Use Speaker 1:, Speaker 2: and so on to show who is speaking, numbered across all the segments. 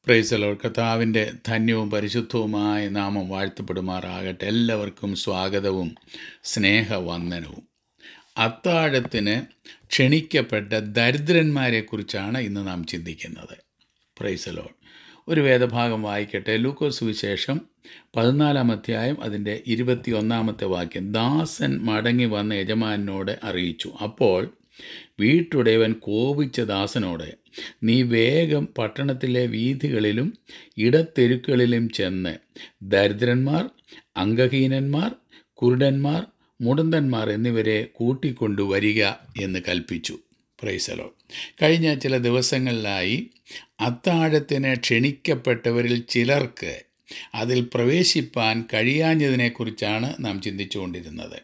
Speaker 1: പ്രൈസലോ കർത്താവിൻ്റെ ധന്യവും പരിശുദ്ധവുമായ നാമം വാഴ്ത്തപ്പെടുമാറാകട്ടെ എല്ലാവർക്കും സ്വാഗതവും സ്നേഹവന്ദനവും അത്താഴത്തിന് ക്ഷണിക്കപ്പെട്ട ദരിദ്രന്മാരെക്കുറിച്ചാണ് ഇന്ന് നാം ചിന്തിക്കുന്നത് പ്രൈസലോ ഒരു വേദഭാഗം വായിക്കട്ടെ ലൂക്കോസ് സുവിശേഷം പതിനാലാം അധ്യായം അതിൻ്റെ ഇരുപത്തി ഒന്നാമത്തെ വാക്യം ദാസൻ മടങ്ങി വന്ന യജമാനോട് അറിയിച്ചു അപ്പോൾ വീട്ടുടയവൻ കോപിച്ച ദാസനോട് നീ വേഗം പട്ടണത്തിലെ വീഥികളിലും ഇടത്തെരുക്കളിലും ചെന്ന് ദരിദ്രന്മാർ അംഗഹീനന്മാർ കുരുടന്മാർ മുടന്തന്മാർ എന്നിവരെ കൂട്ടിക്കൊണ്ടുവരിക എന്ന് കൽപ്പിച്ചു പ്രൈസലോ കഴിഞ്ഞ ചില ദിവസങ്ങളിലായി അത്താഴത്തിന് ക്ഷണിക്കപ്പെട്ടവരിൽ ചിലർക്ക് അതിൽ പ്രവേശിപ്പാൻ കഴിയാഞ്ഞതിനെക്കുറിച്ചാണ് നാം ചിന്തിച്ചുകൊണ്ടിരുന്നത്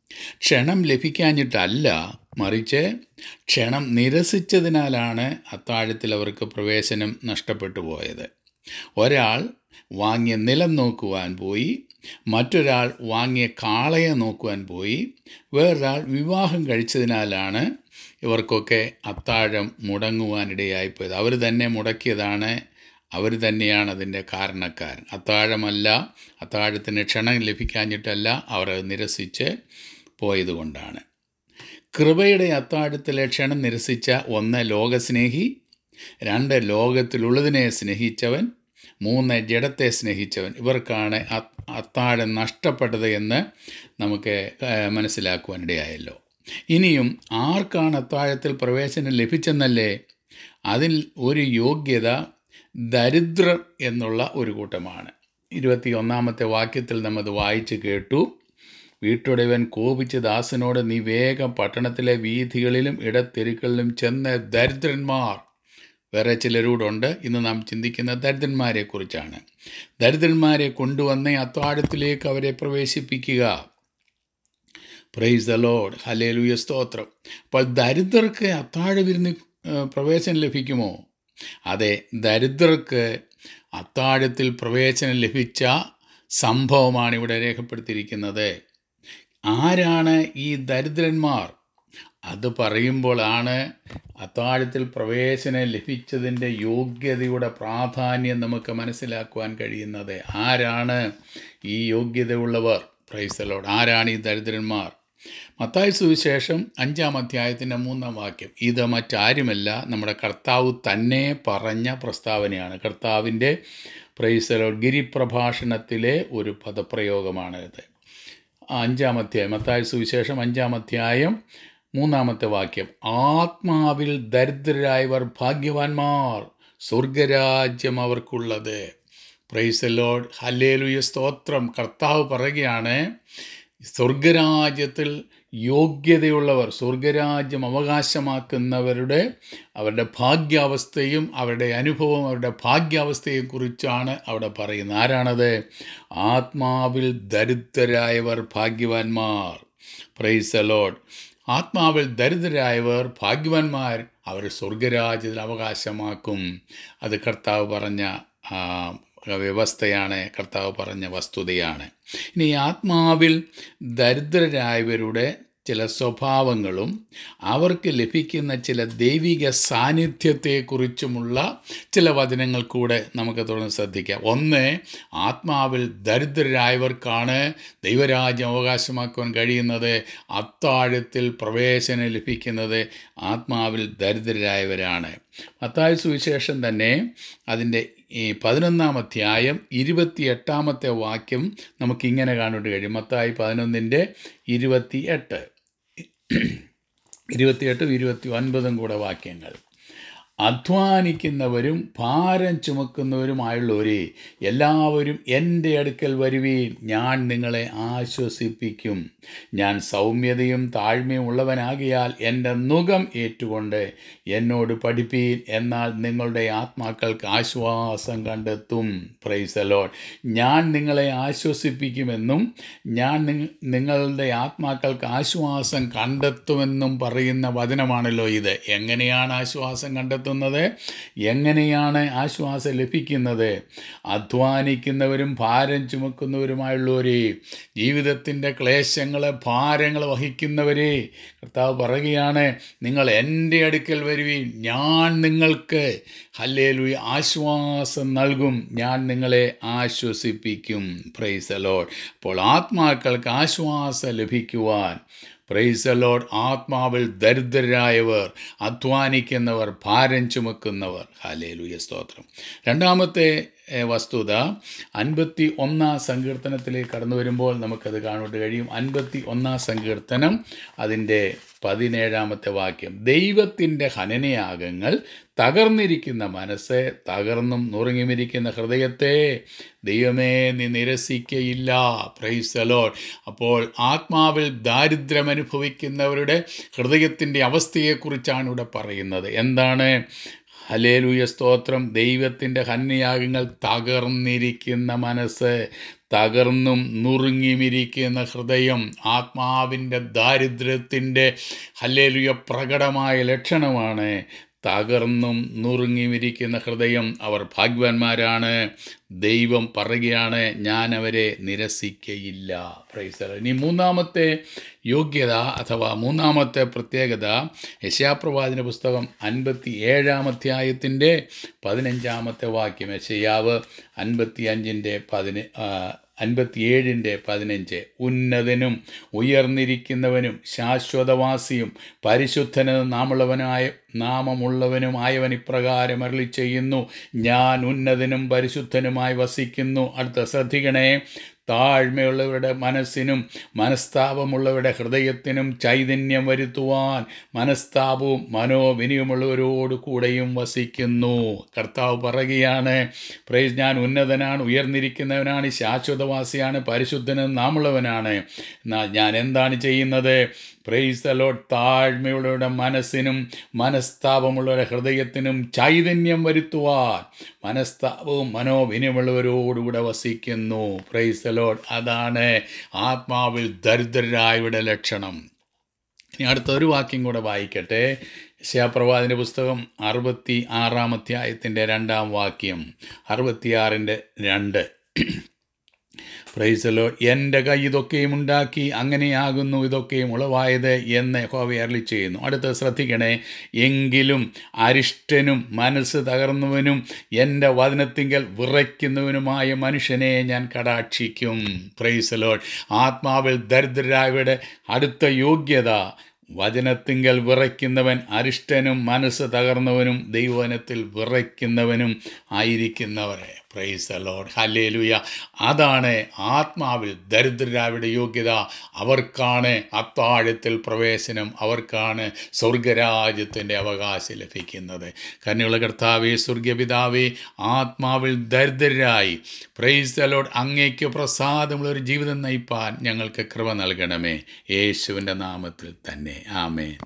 Speaker 1: ക്ഷണം ലഭിക്കാഞ്ഞിട്ടല്ല മറിച്ച് ക്ഷണം നിരസിച്ചതിനാലാണ് അത്താഴത്തിൽ അവർക്ക് പ്രവേശനം നഷ്ടപ്പെട്ടു പോയത് ഒരാൾ വാങ്ങിയ നിലം നോക്കുവാൻ പോയി മറ്റൊരാൾ വാങ്ങിയ കാളയെ നോക്കുവാൻ പോയി വേറൊരാൾ വിവാഹം കഴിച്ചതിനാലാണ് ഇവർക്കൊക്കെ അത്താഴം മുടങ്ങുവാനിടയായിപ്പോയത് അവർ തന്നെ മുടക്കിയതാണ് അവർ തന്നെയാണ് അതിൻ്റെ കാരണക്കാരൻ അത്താഴമല്ല അത്താഴത്തിന് ക്ഷണം ലഭിക്കാഞ്ഞിട്ടല്ല അവർ അത് നിരസിച്ച് പോയതുകൊണ്ടാണ് കൃപയുടെ അത്താഴത്തിലെ ക്ഷണം നിരസിച്ച ഒന്ന് ലോകസ്നേഹി രണ്ട് ലോകത്തിലുള്ളതിനെ സ്നേഹിച്ചവൻ മൂന്ന് ജഡത്തെ സ്നേഹിച്ചവൻ ഇവർക്കാണ് അത്താഴം നഷ്ടപ്പെട്ടത് എന്ന് നമുക്ക് മനസ്സിലാക്കുവാനിടയായല്ലോ ഇനിയും ആർക്കാണ് അത്താഴത്തിൽ പ്രവേശനം ലഭിച്ചെന്നല്ലേ അതിൽ ഒരു യോഗ്യത ദരിദ്രർ എന്നുള്ള ഒരു കൂട്ടമാണ് ഇരുപത്തി ഒന്നാമത്തെ വാക്യത്തിൽ നമ്മത് വായിച്ച് കേട്ടു വീട്ടുടയവൻ കോപിച്ച് ദാസനോട് നീ വേഗം പട്ടണത്തിലെ വീഥികളിലും ഇടത്തെരുക്കളിലും ചെന്ന് ദരിദ്രന്മാർ വേറെ ചിലരോടുണ്ട് ഇന്ന് നാം ചിന്തിക്കുന്ന ദരിദ്രന്മാരെക്കുറിച്ചാണ് ദരിദ്രന്മാരെ കൊണ്ടുവന്ന് അത്താഴത്തിലേക്ക് അവരെ പ്രവേശിപ്പിക്കുക പ്രൈസ് ദ ലോഡ് ഹലേലുയ സ്തോത്രം അപ്പോൾ ദരിദ്രർക്ക് അത്താഴ വിരുന്ന് പ്രവേശനം ലഭിക്കുമോ അതെ ദരിദ്രർക്ക് അത്താഴത്തിൽ പ്രവേശനം ലഭിച്ച സംഭവമാണ് ഇവിടെ രേഖപ്പെടുത്തിയിരിക്കുന്നത് ആരാണ് ഈ ദരിദ്രന്മാർ അത് പറയുമ്പോഴാണ് അത്താഴത്തിൽ പ്രവേശനം ലഭിച്ചതിൻ്റെ യോഗ്യതയുടെ പ്രാധാന്യം നമുക്ക് മനസ്സിലാക്കുവാൻ കഴിയുന്നത് ആരാണ് ഈ യോഗ്യതയുള്ളവർ പ്രൈസലോട് ആരാണ് ഈ ദരിദ്രന്മാർ മത്തായ സുവിശേഷം അഞ്ചാം അധ്യായത്തിൻ്റെ മൂന്നാം വാക്യം ഇത് മറ്റാരുമല്ല നമ്മുടെ കർത്താവ് തന്നെ പറഞ്ഞ പ്രസ്താവനയാണ് കർത്താവിൻ്റെ പ്രൈസലോ ഗിരിപ്രഭാഷണത്തിലെ ഒരു പദപ്രയോഗമാണ് ഇത് അഞ്ചാം അധ്യായം മത്തായ സുവിശേഷം അഞ്ചാം അധ്യായം മൂന്നാമത്തെ വാക്യം ആത്മാവിൽ ദരിദ്രരായവർ ഭാഗ്യവാന്മാർ സ്വർഗരാജ്യം അവർക്കുള്ളത് പ്രൈസലോഡ് ഹല്ലേലുയ സ്തോത്രം കർത്താവ് പറയുകയാണ് സ്വർഗരാജ്യത്തിൽ യോഗ്യതയുള്ളവർ സ്വർഗരാജ്യം അവകാശമാക്കുന്നവരുടെ അവരുടെ ഭാഗ്യാവസ്ഥയും അവരുടെ അനുഭവം അവരുടെ ഭാഗ്യാവസ്ഥയെയും കുറിച്ചാണ് അവിടെ പറയുന്നത് ആരാണത് ആത്മാവിൽ ദരിദ്രരായവർ ഭാഗ്യവാന്മാർ പ്രൈസ് അലോഡ് ആത്മാവിൽ ദരിദ്രരായവർ ഭാഗ്യവാന്മാർ അവർ സ്വർഗരാജ്യത്തിൽ അവകാശമാക്കും അത് കർത്താവ് പറഞ്ഞ വ്യവസ്ഥയാണ് കർത്താവ് പറഞ്ഞ വസ്തുതയാണ് ഇനി ആത്മാവിൽ ദരിദ്രരായവരുടെ ചില സ്വഭാവങ്ങളും അവർക്ക് ലഭിക്കുന്ന ചില ദൈവിക സാന്നിധ്യത്തെക്കുറിച്ചുമുള്ള ചില വചനങ്ങൾ കൂടെ നമുക്ക് തുടർന്ന് ശ്രദ്ധിക്കാം ഒന്ന് ആത്മാവിൽ ദരിദ്രരായവർക്കാണ് ദൈവരാജ്യം അവകാശമാക്കുവാൻ കഴിയുന്നത് അത്താഴത്തിൽ പ്രവേശനം ലഭിക്കുന്നത് ആത്മാവിൽ ദരിദ്രരായവരാണ് മത്തായ സുവിശേഷം തന്നെ അതിൻ്റെ ഈ പതിനൊന്നാം അധ്യായം ഇരുപത്തിയെട്ടാമത്തെ വാക്യം നമുക്കിങ്ങനെ കാണാൻ കഴിയും മത്തായി പതിനൊന്നിൻ്റെ ഇരുപത്തി എട്ട് ഇരുപത്തിയെട്ടും ഇരുപത്തി ഒൻപതും കൂടെ വാക്യങ്ങൾ അധ്വാനിക്കുന്നവരും ഭാരം ചുമക്കുന്നവരുമായുള്ളവരെ എല്ലാവരും എൻ്റെ അടുക്കൽ വരുവീൻ ഞാൻ നിങ്ങളെ ആശ്വസിപ്പിക്കും ഞാൻ സൗമ്യതയും താഴ്മയും ഉള്ളവനാകിയാൽ എൻ്റെ നുഖം ഏറ്റുകൊണ്ട് എന്നോട് പഠിപ്പീൻ എന്നാൽ നിങ്ങളുടെ ആത്മാക്കൾക്ക് ആശ്വാസം കണ്ടെത്തും പ്രൈസലോൺ ഞാൻ നിങ്ങളെ ആശ്വസിപ്പിക്കുമെന്നും ഞാൻ നിങ്ങളുടെ ആത്മാക്കൾക്ക് ആശ്വാസം കണ്ടെത്തുമെന്നും പറയുന്ന വചനമാണല്ലോ ഇത് എങ്ങനെയാണ് ആശ്വാസം കണ്ടെത്തുന്നത് കണ്ടെത്തുന്നത് എങ്ങനെയാണ് ആശ്വാസം ലഭിക്കുന്നത് അധ്വാനിക്കുന്നവരും ഭാരം ചുമക്കുന്നവരുമായുള്ളവരെ ജീവിതത്തിൻ്റെ ക്ലേശങ്ങളെ ഭാരങ്ങൾ വഹിക്കുന്നവരെ കർത്താവ് പറയുകയാണ് നിങ്ങൾ എൻ്റെ അടുക്കൽ വരുവീൻ ഞാൻ നിങ്ങൾക്ക് ഹല്ലേലൂയ ആശ്വാസം നൽകും ഞാൻ നിങ്ങളെ ആശ്വസിപ്പിക്കും പ്രൈസ് ലോഡ് അപ്പോൾ ആത്മാക്കൾക്ക് ആശ്വാസം ലഭിക്കുവാൻ പ്രൈസ് ലോഡ് ആത്മാവിൽ ദരിദ്രരായവർ അധ്വാനിക്കുന്നവർ ഭാരം ചുമക്കുന്നവർ ഹലേലുയ സ്തോത്രം രണ്ടാമത്തെ ഏഹ്, വസ്തുത അൻപത്തി ഒന്നാം സങ്കീർത്തനത്തിലേക്ക് കടന്നു വരുമ്പോൾ നമുക്കത് കാണുവാൻ കഴിയും അൻപത്തി ഒന്നാം സങ്കീർത്തനം അതിൻ്റെ പതിനേഴാമത്തെ വാക്യം ദൈവത്തിൻ്റെ ഹനനയാഗങ്ങൾ തകർന്നിരിക്കുന്ന മനസ്സ് തകർന്നും നുറുങ്ങിമിരിക്കുന്ന ഹൃദയത്തെ ദൈവമേ നീ നിരസിക്കയില്ല പ്രൈസ് ലോഡ് അപ്പോൾ ആത്മാവിൽ ദാരിദ്ര്യം അനുഭവിക്കുന്നവരുടെ ഹൃദയത്തിൻ്റെ അവസ്ഥയെക്കുറിച്ചാണ് ഇവിടെ പറയുന്നത് എന്താണ് ഹലേലൂയ സ്തോത്രം ദൈവത്തിൻ്റെ ഹന്യയാഗങ്ങൾ തകർന്നിരിക്കുന്ന മനസ്സ് തകർന്നും നുറുങ്ങിമിരിക്കുന്ന ഹൃദയം ആത്മാവിൻ്റെ ദാരിദ്ര്യത്തിൻ്റെ ഹല്ലേലൂയ പ്രകടമായ ലക്ഷണമാണ് തകർന്നും നുറുങ്ങിമിരിക്കുന്ന ഹൃദയം അവർ ഭാഗ്യവാന്മാരാണ് ദൈവം പറയുകയാണ് ഞാൻ അവരെ നിരസിക്കയില്ല പ്രൈസ് ഇനി മൂന്നാമത്തെ യോഗ്യത അഥവാ മൂന്നാമത്തെ പ്രത്യേകത യശയാപ്രവാചന പുസ്തകം അൻപത്തി ഏഴാം അധ്യായത്തിൻ്റെ പതിനഞ്ചാമത്തെ വാക്യം യശയാവ് അൻപത്തി അഞ്ചിൻ്റെ പതിന അൻപത്തിയേഴിൻ്റെ പതിനഞ്ച് ഉന്നതനും ഉയർന്നിരിക്കുന്നവനും ശാശ്വതവാസിയും പരിശുദ്ധനും നാമുള്ളവനായ നാമമുള്ളവനുമായവൻ ഇപ്രകാരം അരളി ചെയ്യുന്നു ഞാൻ ഉന്നതനും പരിശുദ്ധനുമായി വസിക്കുന്നു അടുത്ത ശ്രദ്ധിക്കണേ താഴ്മയുള്ളവരുടെ മനസ്സിനും മനസ്താപമുള്ളവരുടെ ഹൃദയത്തിനും ചൈതന്യം വരുത്തുവാൻ മനസ്താപവും മനോവിനിയുമുള്ളവരോട് കൂടെയും വസിക്കുന്നു കർത്താവ് പറയുകയാണ് പ്രൈസ് ഞാൻ ഉന്നതനാണ് ഉയർന്നിരിക്കുന്നവനാണ് ശാശ്വതവാസിയാണ് പരിശുദ്ധനും നാമുള്ളവനാണ് എന്നാൽ ഞാൻ എന്താണ് ചെയ്യുന്നത് പ്രൈസ് അലോട്ട് താഴ്മയുള്ളവരുടെ മനസ്സിനും മനസ്താപമുള്ളവരുടെ ഹൃദയത്തിനും ചൈതന്യം വരുത്തുവാൻ മനസ്താപവും മനോവിനിയമുള്ളവരോടുകൂടെ വസിക്കുന്നു പ്രൈസ് അലോട്ട് അതാണ് ആത്മാവിൽ ദരിദ്രരായവരുടെ ലക്ഷണം ഇനി അടുത്ത ഒരു വാക്യം കൂടെ വായിക്കട്ടെ ശിവപ്രവാദിൻ്റെ പുസ്തകം അറുപത്തി ആറാം അധ്യായത്തിൻ്റെ രണ്ടാം വാക്യം അറുപത്തിയാറിൻ്റെ രണ്ട് പ്രൈസലോ എൻ്റെ കൈ ഇതൊക്കെയും ഉണ്ടാക്കി അങ്ങനെയാകുന്നു ഇതൊക്കെയും ഉളവായത് എന്ന് യഹോവ അരളി ചെയ്യുന്നു അടുത്ത ശ്രദ്ധിക്കണേ എങ്കിലും അരിഷ്ടനും മനസ്സ് തകർന്നവനും എൻ്റെ വചനത്തിങ്കൽ വിറയ്ക്കുന്നവനുമായ മനുഷ്യനെ ഞാൻ കടാക്ഷിക്കും പ്രൈസലോഡ് ആത്മാവിൽ ദരിദ്രരായവരുടെ അടുത്ത യോഗ്യത വചനത്തിങ്കൽ വിറയ്ക്കുന്നവൻ അരിഷ്ടനും മനസ്സ് തകർന്നവനും ദൈവവനത്തിൽ വിറയ്ക്കുന്നവനും ആയിരിക്കുന്നവരെ പ്രൈസ് ലോഡ് ഹല്ലേലൂയ അതാണ് ആത്മാവിൽ ദരിദ്രരാവിടെ യോഗ്യത അവർക്കാണ് അത്താഴത്തിൽ പ്രവേശനം അവർക്കാണ് സ്വർഗരാജ്യത്തിൻ്റെ അവകാശം ലഭിക്കുന്നത് കന്യുള്ള കർത്താവേ സ്വർഗപിതാവേ ആത്മാവിൽ ദരിദ്രരായി പ്രൈസ് ലോഡ് അങ്ങേക്ക് പ്രസാദമുള്ള ഒരു ജീവിതം നയിപ്പാൻ ഞങ്ങൾക്ക് കൃപ നൽകണമേ യേശുവിൻ്റെ നാമത്തിൽ തന്നെ ആമേ